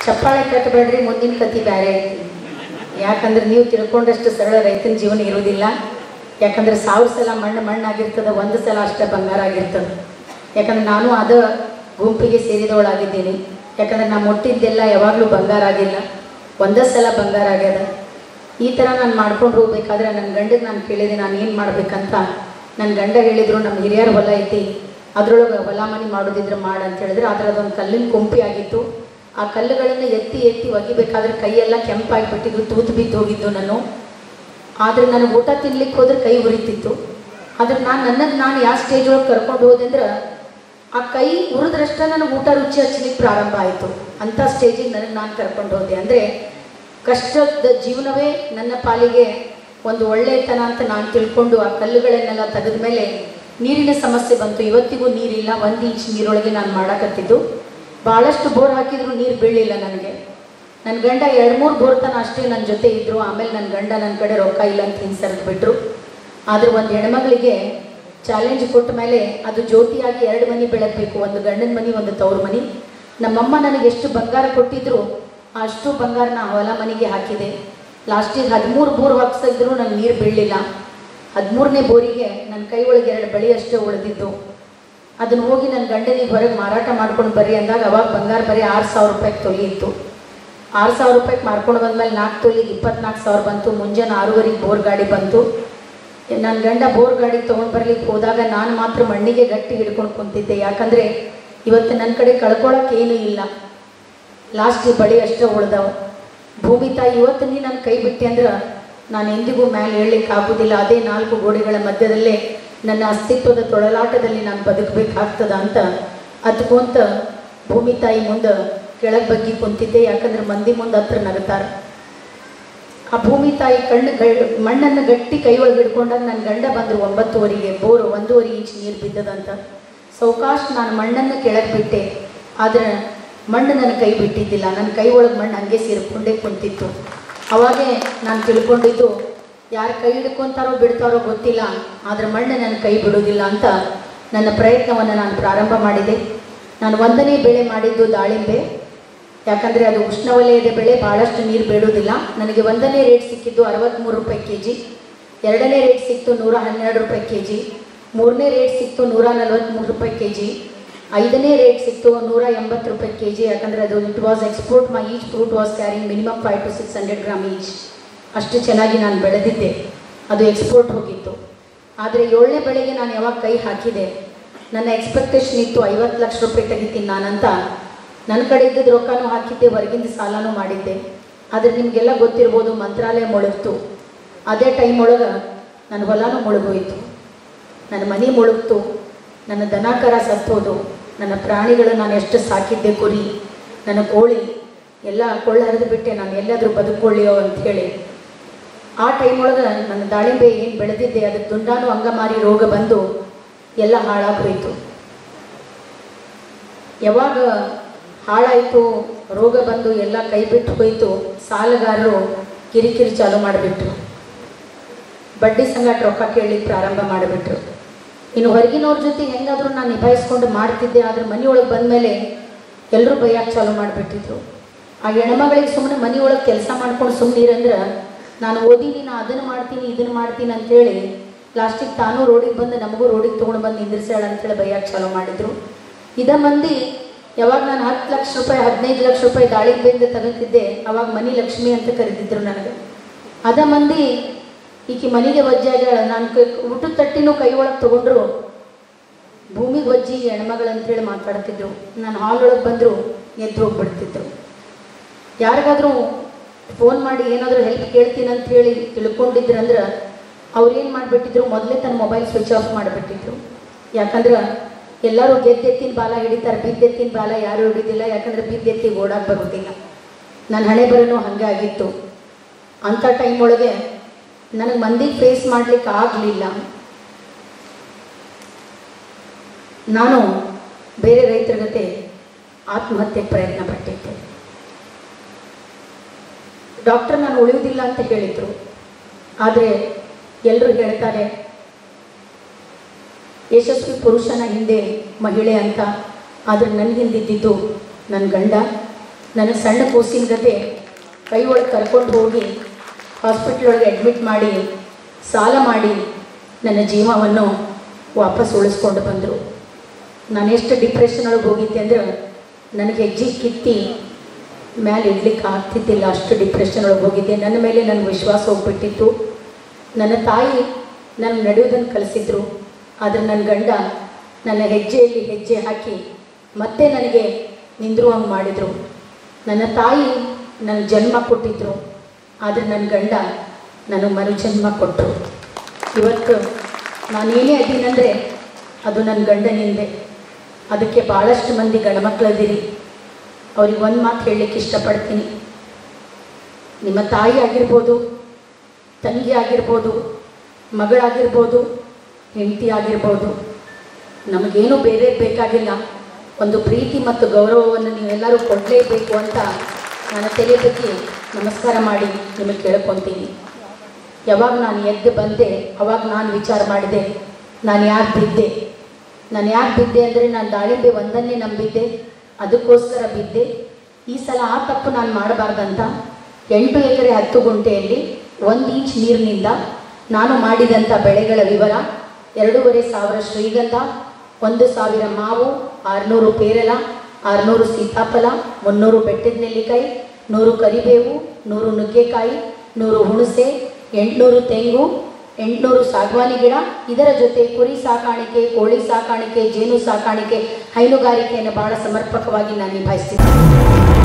ಚಪ್ಪಾಳೆ ಕಟ್ಟಬೇಡ್ರಿ ಮುಂದಿನ ಕತಿ ಬೇರೆ ಐತಿ ಯಾಕಂದ್ರೆ ನೀವು ತಿಳ್ಕೊಂಡಷ್ಟು ಸರಳ ರೈತನ ಜೀವನ ಇರೋದಿಲ್ಲ ಯಾಕಂದ್ರೆ ಸಾವಿರ ಸಲ ಮಣ್ಣು ಮಣ್ಣಾಗಿರ್ತದೆ ಒಂದು ಸಲ ಅಷ್ಟೇ ಬಂಗಾರ ಆಗಿರ್ತದೆ ಯಾಕಂದ್ರೆ ನಾನು ಅದ ಗುಂಪಿಗೆ ಸೇರಿದವಳಾಗಿದ್ದೀನಿ ಯಾಕಂದ್ರೆ ನಾ ಮುಟ್ಟಿದ್ದೆಲ್ಲ ಯಾವಾಗಲೂ ಬಂಗಾರ ಆಗಿಲ್ಲ ಒಂದೇ ಸಲ ಬಂಗಾರ ಆಗ್ಯದ ಈ ಥರ ನಾನು ಮಾಡ್ಕೊಂಡು ಹೋಗ್ಬೇಕಾದ್ರೆ ನನ್ನ ಗಂಡಗೆ ನಾನು ಕೇಳಿದೆ ನಾನು ಏನು ಮಾಡ್ಬೇಕಂತ ನನ್ನ ಗಂಡ ಹೇಳಿದರು ನಮ್ಮ ಹಿರಿಯರ ಹೊಲ ಐತಿ ಅದ್ರೊಳಗೆ ಹೊಲ ಮನೆ ಮಾಡೋದಿದ್ರೆ ಮಾಡು ಅಂತ ಹೇಳಿದ್ರೆ ಅದ್ರ ಅದೊಂದು ಕಲ್ಲಿನ ಕೊಂಪಿ ಆಗಿತ್ತು ಆ ಕಲ್ಲುಗಳನ್ನು ಎತ್ತಿ ಎತ್ತಿ ಒಗಿಬೇಕಾದ್ರೆ ಕೈಯೆಲ್ಲ ಕೆಂಪಾಗಿಬಿಟ್ಟಿದ್ದು ತೂತು ಬಿದ್ದು ಹೋಗಿದ್ದು ನಾನು ಆದರೆ ನನಗೆ ಊಟ ತಿನ್ಲಿಕ್ಕೆ ಹೋದ್ರೆ ಕೈ ಉರಿತಿತ್ತು ಆದ್ರೆ ನಾನು ನನ್ನನ್ನು ನಾನು ಯಾವ ಸ್ಟೇಜ್ ಒಳಗೆ ಕರ್ಕೊಂಡು ಹೋದೆ ಅಂದ್ರೆ ಆ ಕೈ ಉರಿದ್ರಷ್ಟ ನನಗೆ ಊಟ ರುಚಿ ಹಚ್ಚಲಿಕ್ಕೆ ಪ್ರಾರಂಭ ಆಯಿತು ಅಂಥ ಸ್ಟೇಜಿಗೆ ನನಗೆ ನಾನು ಕರ್ಕೊಂಡು ಹೋದೆ ಅಂದರೆ ಕಷ್ಟದ ಜೀವನವೇ ನನ್ನ ಪಾಲಿಗೆ ಒಂದು ಒಳ್ಳೆಯತನ ಅಂತ ನಾನು ತಿಳ್ಕೊಂಡು ಆ ಕಲ್ಲುಗಳನ್ನೆಲ್ಲ ತೆಗೆದ ಮೇಲೆ ನೀರಿನ ಸಮಸ್ಯೆ ಬಂತು ಇವತ್ತಿಗೂ ನೀರಿಲ್ಲ ಒಂದು ಇಂಚ್ ನೀರೊಳಗೆ ನಾನು ಮಾಡಾಕತ್ತಿದ್ದು ಭಾಳಷ್ಟು ಬೋರ್ ಹಾಕಿದ್ರು ನೀರು ಬೀಳಲಿಲ್ಲ ನನಗೆ ನನ್ನ ಗಂಡ ಎರಡು ಮೂರು ಬೋರ್ ತನ ಅಷ್ಟೇ ನನ್ನ ಜೊತೆ ಇದ್ದರು ಆಮೇಲೆ ನನ್ನ ಗಂಡ ನನ್ನ ಕಡೆ ರೊಕ್ಕ ಇಲ್ಲ ಅಂತ ಹಿಂಸರಿದು ಬಿಟ್ರು ಆದರೆ ಒಂದು ಹೆಣ್ಮಗಳಿಗೆ ಚಾಲೆಂಜ್ ಕೊಟ್ಟ ಮೇಲೆ ಅದು ಜ್ಯೋತಿಯಾಗಿ ಎರಡು ಮನೆ ಬೆಳಗಬೇಕು ಒಂದು ಗಂಡನ ಮನೆ ಒಂದು ತವ್ರ ಮನೆ ನಮ್ಮಮ್ಮ ನನಗೆ ಎಷ್ಟು ಬಂಗಾರ ಕೊಟ್ಟಿದ್ರು ಅಷ್ಟು ಬಂಗಾರನ ಹೊಲ ಮನೆಗೆ ಹಾಕಿದೆ ಲಾಸ್ಟಿಗೆ ಹದಿಮೂರು ಬೋರ್ ಹಾಕ್ಸಿದ್ರು ನನಗೆ ನೀರು ಬೀಳಲಿಲ್ಲ ಹದಿಮೂರನೇ ಬೋರಿಗೆ ನನ್ನ ಕೈ ಒಳಗೆ ಎರಡು ಬಳಿ ಅಷ್ಟೇ ಉಳಿದಿದ್ದು ಅದನ್ನು ಹೋಗಿ ನನ್ನ ಗಂಡನಿಗೆ ಹೊರಗೆ ಮಾರಾಟ ಮಾಡ್ಕೊಂಡು ಬರ್ರಿ ಅಂದಾಗ ಅವಾಗ ಬಂಗಾರ ಬರೀ ಆರು ಸಾವಿರ ರೂಪಾಯಿಗೆ ತೊಲಿ ಇತ್ತು ಆರು ಸಾವಿರ ರೂಪಾಯಿಗೆ ಮಾರ್ಕೊಂಡು ಬಂದಮೇಲೆ ನಾಲ್ಕು ತೊಲಿಗೆ ಇಪ್ಪತ್ನಾಲ್ಕು ಸಾವಿರ ಬಂತು ಮುಂಜಾನೆ ಆರೂವರೆಗೆ ಬೋರ್ ಗಾಡಿ ಬಂತು ನನ್ನ ಗಂಡ ಬೋರ್ ಗಾಡಿ ತೊಗೊಂಡು ಬರ್ಲಿಕ್ಕೆ ಹೋದಾಗ ನಾನು ಮಾತ್ರ ಮಣ್ಣಿಗೆ ಗಟ್ಟಿ ಹಿಡ್ಕೊಂಡು ಕುಂತಿದ್ದೆ ಯಾಕಂದರೆ ಇವತ್ತು ನನ್ನ ಕಡೆ ಕಳ್ಕೊಳಕ್ಕೆ ಏನೂ ಇಲ್ಲ ಲಾಸ್ಟ್ ಬಳಿ ಅಷ್ಟೇ ಉಳ್ದವು ಭೂಮಿ ತಾಯಿ ಇವತ್ತು ನೀ ನನ್ನ ಕೈ ಬಿಟ್ಟೆ ಅಂದ್ರೆ ನಾನು ಎಂದಿಗೂ ಮೇಲೆ ಹೇಳಲಿಕ್ಕೆ ಆಗೋದಿಲ್ಲ ಅದೇ ನಾಲ್ಕು ಗೋಡೆಗಳ ಮಧ್ಯದಲ್ಲೇ ನನ್ನ ಅಸ್ತಿತ್ವದ ತೊಳಲಾಟದಲ್ಲಿ ನಾನು ಬದುಕಬೇಕಾಗ್ತದ ಅಂತ ಅದ್ಕೊಂತ ಭೂಮಿ ತಾಯಿ ಮುಂದೆ ಕೆಳಗೆ ಬಗ್ಗಿ ಕುಂತಿದ್ದೆ ಯಾಕಂದ್ರೆ ಮಂದಿ ಮುಂದೆ ಹತ್ರ ನಗತಾರೆ ಆ ಭೂಮಿ ತಾಯಿ ಕಣ್ಣು ಗೈ ಮಣ್ಣನ್ನು ಗಟ್ಟಿ ಕೈ ಒಳಗೆ ಹಿಡ್ಕೊಂಡಾಗ ನನ್ನ ಗಂಡ ಬಂದರು ಒಂಬತ್ತುವರೆಗೆ ಬೋರು ಒಂದೂವರೆ ಇಂಚ್ ನೀರು ಬಿದ್ದದಂತ ಸೌಕಾಶ್ ನಾನು ಮಣ್ಣನ್ನು ಕೆಳಗೆ ಬಿಟ್ಟೆ ಆದರೆ ಮಣ್ಣು ನನ್ನ ಕೈ ಬಿಟ್ಟಿದ್ದಿಲ್ಲ ನನ್ನ ಕೈ ಒಳಗೆ ಮಣ್ಣು ಹಂಗೆ ಸೇರಿಕೊಂಡೇ ಕುಂತಿತ್ತು ಅವಾಗೇ ನಾನು ತಿಳ್ಕೊಂಡಿದ್ದು ಯಾರು ಕೈ ಹಿಡ್ಕೊತಾರೋ ಬಿಡ್ತಾರೋ ಗೊತ್ತಿಲ್ಲ ಆದರೆ ಮಣ್ಣು ನನ್ನ ಕೈ ಬಿಡೋದಿಲ್ಲ ಅಂತ ನನ್ನ ಪ್ರಯತ್ನವನ್ನು ನಾನು ಪ್ರಾರಂಭ ಮಾಡಿದೆ ನಾನು ಒಂದನೇ ಬೆಳೆ ಮಾಡಿದ್ದು ದಾಳಿಂಬೆ ಯಾಕಂದರೆ ಅದು ಉಷ್ಣವಲಯದ ಬೆಳೆ ಭಾಳಷ್ಟು ನೀರು ಬೇಡೋದಿಲ್ಲ ನನಗೆ ಒಂದನೇ ರೇಟ್ ಸಿಕ್ಕಿದ್ದು ಅರವತ್ತ್ಮೂರು ರೂಪಾಯಿ ಕೆ ಜಿ ಎರಡನೇ ರೇಟ್ ಸಿಕ್ತು ನೂರ ಹನ್ನೆರಡು ರೂಪಾಯಿ ಕೆ ಜಿ ಮೂರನೇ ರೇಟ್ ಸಿಕ್ತು ನೂರ ನಲ್ವತ್ತ್ಮೂರು ರೂಪಾಯಿ ಕೆ ಜಿ ಐದನೇ ರೇಟ್ ಸಿಕ್ತು ನೂರ ಎಂಬತ್ತು ರೂಪಾಯಿ ಕೆ ಜಿ ಯಾಕಂದರೆ ಅದು it was export my each fruit was carrying minimum five to six hundred gram each ಅಷ್ಟು ಚೆನ್ನಾಗಿ ನಾನು ಬೆಳೆದಿದ್ದೆ ಅದು ಎಕ್ಸ್ಪೋರ್ಟ್ ಹೋಗಿತ್ತು ಆದರೆ ಏಳನೇ ಬೆಳೆಗೆ ನಾನು ಯಾವಾಗ ಕೈ ಹಾಕಿದೆ ನನ್ನ ಎಕ್ಸ್ಪೆಕ್ಟೇಷನ್ ಇತ್ತು ಐವತ್ತು ಲಕ್ಷ ರೂಪಾಯಿ ತೆಗಿತೀನಿ ನಾನಂತ ನನ್ನ ಕಡೆ ಇದ್ದಿದ್ದು ರೊಕ್ಕನೂ ಹಾಕಿದ್ದೆ ಹೊರಗಿಂದ ಸಾಲನೂ ಮಾಡಿದ್ದೆ ಆದರೆ ನಿಮಗೆಲ್ಲ ಗೊತ್ತಿರ್ಬೋದು ಮಂತ್ರಾಲಯ ಮುಳುಗ್ತು ಅದೇ ಟೈಮ್ ಒಳಗೆ ನನ್ನ ಹೊಲನೂ ಮುಳುಗೋಯ್ತು ನನ್ನ ಮನೆ ಮುಳುಗ್ತು ನನ್ನ ದನಕರ ಸತ್ತೋದು ನನ್ನ ಪ್ರಾಣಿಗಳು ನಾನು ಎಷ್ಟು ಸಾಕಿದ್ದೆ ಕುರಿ ನನ್ನ ಕೋಳಿ ಎಲ್ಲ ಕೊಳ್ಳ ಹರಿದು ಬಿಟ್ಟೆ ನಾನು ಎಲ್ಲಾದರೂ ಬದುಕೊಳ್ಳಿಯೋ ಅಂಥೇಳಿ ಆ ಟೈಮ್ ಒಳಗೆ ನನ್ನ ದಾಳಿಂಬೆ ಏನು ಬೆಳೆದಿದ್ದೆ ಅದಕ್ಕೆ ದುಂಡಾನು ಅಂಗಮಾರಿ ರೋಗ ಬಂದು ಎಲ್ಲ ಹಾಳಾಗೋಯ್ತು ಯಾವಾಗ ಹಾಳಾಯಿತು ರೋಗ ಬಂದು ಎಲ್ಲ ಕೈ ಬಿಟ್ಟು ಹೋಯಿತು ಸಾಲಗಾರರು ಕಿರಿಕಿರಿ ಚಾಲು ಮಾಡಿಬಿಟ್ರು ಬಡ್ಡಿ ಸಂಗಾಟ ರೊಕ್ಕ ಕೇಳಲಿಕ್ಕೆ ಪ್ರಾರಂಭ ಮಾಡಿಬಿಟ್ರು ಇನ್ನು ಹೊರಗಿನವ್ರ ಜೊತೆ ಹೆಂಗಾದರೂ ನಾನು ನಿಭಾಯಿಸ್ಕೊಂಡು ಮಾಡ್ತಿದ್ದೆ ಆದರೆ ಮನೆಯೊಳಗೆ ಬಂದಮೇಲೆ ಎಲ್ಲರೂ ಬೈಯಕ್ಕೆ ಚಾಲು ಮಾಡಿಬಿಟ್ಟಿದ್ರು ಆ ಹೆಣ್ಮಗಳಿಗೆ ಸುಮ್ಮನೆ ಮನೆಯೊಳಗೆ ಕೆಲಸ ಮಾಡ್ಕೊಂಡು ಸುಮ್ಮನಿರಂದ್ರೆ ನಾನು ಓದೀನಿ ನಾ ಅದನ್ನು ಮಾಡ್ತೀನಿ ಇದನ್ನು ಮಾಡ್ತೀನಿ ಅಂತೇಳಿ ಲಾಸ್ಟಿಗೆ ತಾನೂ ರೋಡಿಗೆ ಬಂದು ನಮಗೂ ರೋಡಿಗೆ ತೊಗೊಂಡು ಬಂದು ನಿಂದಿರ್ಸ್ಯಾಳ ಅಂತೇಳಿ ಬೈಯಕ್ಕೆ ಚಾಲು ಮಾಡಿದ್ರು ಇದ ಮಂದಿ ಯಾವಾಗ ನಾನು ಹತ್ತು ಲಕ್ಷ ರೂಪಾಯಿ ಹದಿನೈದು ಲಕ್ಷ ರೂಪಾಯಿ ದಾಳಿಂಬೆಯಿಂದ ತಗೋತಿದ್ದೆ ಅವಾಗ ಮನಿ ಲಕ್ಷ್ಮಿ ಅಂತ ಕರೆದಿದ್ರು ನನಗೆ ಅದ ಮಂದಿ ಈಕಿ ಮನೆಗೆ ವಜ್ಜಾಗ್ಯಾಳ ನಾನು ಕೈ ಊಟದ ತಟ್ಟಿನೂ ಕೈ ಒಳಗೆ ತೊಗೊಂಡ್ರು ಭೂಮಿಗೆ ವಜ್ಜಿ ಹೆಣ್ಮಗಳು ಅಂತೇಳಿ ಮಾತಾಡ್ತಿದ್ರು ನಾನು ಹಾಲ್ ಒಳಗೆ ಬಂದರು ಎದ್ದು ಹೋಗ್ಬಿಡ್ತಿದ್ರು ಯಾರಿಗಾದ್ರೂ ಫೋನ್ ಮಾಡಿ ಏನಾದರೂ ಹೆಲ್ಪ್ ಕೇಳ್ತೀನಿ ಅಂತ ಹೇಳಿ ತಿಳ್ಕೊಂಡಿದ್ರಂದ್ರೆ ಅವ್ರು ಏನು ಮಾಡಿಬಿಟ್ಟಿದ್ರು ಮೊದಲೇ ತನ್ನ ಮೊಬೈಲ್ ಸ್ವಿಚ್ ಆಫ್ ಮಾಡಿಬಿಟ್ಟಿದ್ರು ಯಾಕಂದ್ರೆ ಎಲ್ಲರೂ ಗೆದ್ದೆತ್ತಿನ ಬಾಲ ಹಿಡಿತಾರೆ ಬಿದ್ದೆತ್ತಿನ ಬಾಲ ಯಾರೂ ಹಿಡಿದಿಲ್ಲ ಯಾಕಂದ್ರೆ ಬಿದ್ದೆತ್ತಿ ಓಡಾಕ್ ಬರೋದಿಲ್ಲ ನನ್ನ ಹಣೆ ಬರೋನು ಹಾಗೆ ಆಗಿತ್ತು ಅಂಥ ಟೈಮ್ ಒಳಗೆ ನನಗೆ ಮಂದಿಗೆ ಫೇಸ್ ಮಾಡ್ಲಿಕ್ಕೆ ಆಗಲಿಲ್ಲ ನಾನು ಬೇರೆ ರೈತರ ಜೊತೆ ಆತ್ಮಹತ್ಯೆಗೆ ಪ್ರಯತ್ನ ಪಟ್ಟಿದ್ದೆ ಡಾಕ್ಟರ್ ನಾನು ಉಳಿಯುವುದಿಲ್ಲ ಅಂತ ಹೇಳಿದರು ಆದರೆ ಎಲ್ಲರೂ ಹೇಳ್ತಾರೆ ಯಶಸ್ವಿ ಪುರುಷನ ಹಿಂದೆ ಮಹಿಳೆ ಅಂತ ಆದರೆ ನನ್ನ ಹಿಂದಿದ್ದಿದ್ದು ನನ್ನ ಗಂಡ ನನಗೆ ಸಣ್ಣ ಕೂಸಿನ ಗತೆ ಕೈ ಒಳಗೆ ಕರ್ಕೊಂಡು ಹೋಗಿ ಹಾಸ್ಪಿಟ್ಲ್ ಒಳಗೆ ಅಡ್ಮಿಟ್ ಮಾಡಿ ಸಾಲ ಮಾಡಿ ನನ್ನ ಜೀವವನ್ನು ವಾಪಸ್ ಉಳಿಸ್ಕೊಂಡು ಬಂದರು ನಾನು ಎಷ್ಟು ಡಿಪ್ರೆಷನ್ ಒಳಗೆ ಹೋಗಿದ್ದೆ ಅಂದ್ರೆ ನನಗೆ ಹೆಜ್ಜೆ ಕಿತ್ತಿ ಮೇಲೆ ಇಡ್ಲಿಕ್ಕೆ ಆಗ್ತಿದ್ದಿಲ್ಲ ಅಷ್ಟು ಡಿಪ್ರೆಷನ್ ಒಳಗೆ ಹೋಗಿದ್ದೆ ನನ್ನ ಮೇಲೆ ನನಗೆ ವಿಶ್ವಾಸ ಹೋಗ್ಬಿಟ್ಟಿತ್ತು ನನ್ನ ತಾಯಿ ನನ್ನ ನಡೆಯೋದನ್ನು ಕಲಿಸಿದ್ರು ಆದರೆ ನನ್ನ ಗಂಡ ನನ್ನ ಹೆಜ್ಜೆಯಲ್ಲಿ ಹೆಜ್ಜೆ ಹಾಕಿ ಮತ್ತೆ ನನಗೆ ನಿಂದ್ರುವಂಗೆ ಮಾಡಿದರು ನನ್ನ ತಾಯಿ ನನ್ನ ಜನ್ಮ ಕೊಟ್ಟಿದ್ರು ಆದರೆ ನನ್ನ ಗಂಡ ನನಗೆ ಮರುಜನ್ಮ ಕೊಟ್ಟರು ಇವತ್ತು ನಾನೇನೇ ಅದೀನಂದರೆ ಅದು ನನ್ನ ಗಂಡನಿಂದೆ ಅದಕ್ಕೆ ಭಾಳಷ್ಟು ಮಂದಿ ಗಂಡ್ಮಕ್ಳದಿರಿ ಅವ್ರಿಗೆ ಒಂದು ಮಾತು ಹೇಳಲಿಕ್ಕೆ ಇಷ್ಟಪಡ್ತೀನಿ ನಿಮ್ಮ ತಾಯಿ ಆಗಿರ್ಬೋದು ತಂಗಿ ಆಗಿರ್ಬೋದು ಮಗಳಾಗಿರ್ಬೋದು ಹೆಂಡತಿ ಆಗಿರ್ಬೋದು ನಮಗೇನು ಬೇರೆ ಬೇಕಾಗಿಲ್ಲ ಒಂದು ಪ್ರೀತಿ ಮತ್ತು ಗೌರವವನ್ನು ನೀವೆಲ್ಲರೂ ಕೊಡಲೇಬೇಕು ಅಂತ ನಾನು ತಲೆ ಬಗ್ಗೆ ನಮಸ್ಕಾರ ಮಾಡಿ ನಿಮಗೆ ಕೇಳ್ಕೊತೀನಿ ಯಾವಾಗ ನಾನು ಎದ್ದು ಬಂದೆ ಅವಾಗ ನಾನು ವಿಚಾರ ಮಾಡಿದೆ ನಾನು ಯಾಕೆ ಬಿದ್ದೆ ನಾನು ಯಾಕೆ ಬಿದ್ದೆ ಅಂದರೆ ನಾನು ದಾಳಿಂಬೆ ಒಂದನ್ನೇ ನಂಬಿದ್ದೆ ಅದಕ್ಕೋಸ್ಕರ ಬಿದ್ದೆ ಈ ಸಲ ಆ ತಪ್ಪು ನಾನು ಮಾಡಬಾರ್ದಂತ ಎಂಟು ಎಕರೆ ಹತ್ತು ಗುಂಟೆಯಲ್ಲಿ ಒಂದು ಇಂಚ್ ನೀರಿನಿಂದ ನಾನು ಮಾಡಿದಂಥ ಬೆಳೆಗಳ ವಿವರ ಎರಡೂವರೆ ಸಾವಿರ ಶ್ರೀಗಂಧ ಒಂದು ಸಾವಿರ ಮಾವು ಆರುನೂರು ಪೇರಲ ಆರುನೂರು ಸೀತಾಫಲ ಮುನ್ನೂರು ಬೆಟ್ಟದ ನೆಲ್ಲಿಕಾಯಿ ನೂರು ಕರಿಬೇವು ನೂರು ನುಗ್ಗೆಕಾಯಿ ನೂರು ಹುಣಸೆ ಎಂಟುನೂರು ತೆಂಗು ಎಂಟುನೂರು ಸಾಗವಾನಿ ಗಿಡ ಇದರ ಜೊತೆ ಕುರಿ ಸಾಕಾಣಿಕೆ ಕೋಳಿ ಸಾಕಾಣಿಕೆ ಜೇನು ಸಾಕಾಣಿಕೆ ಹೈನುಗಾರಿಕೆಯನ್ನು ಬಹಳ ಸಮರ್ಪಕವಾಗಿ ನಾನು ನಿಭಾಯಿಸ್ತೀನಿ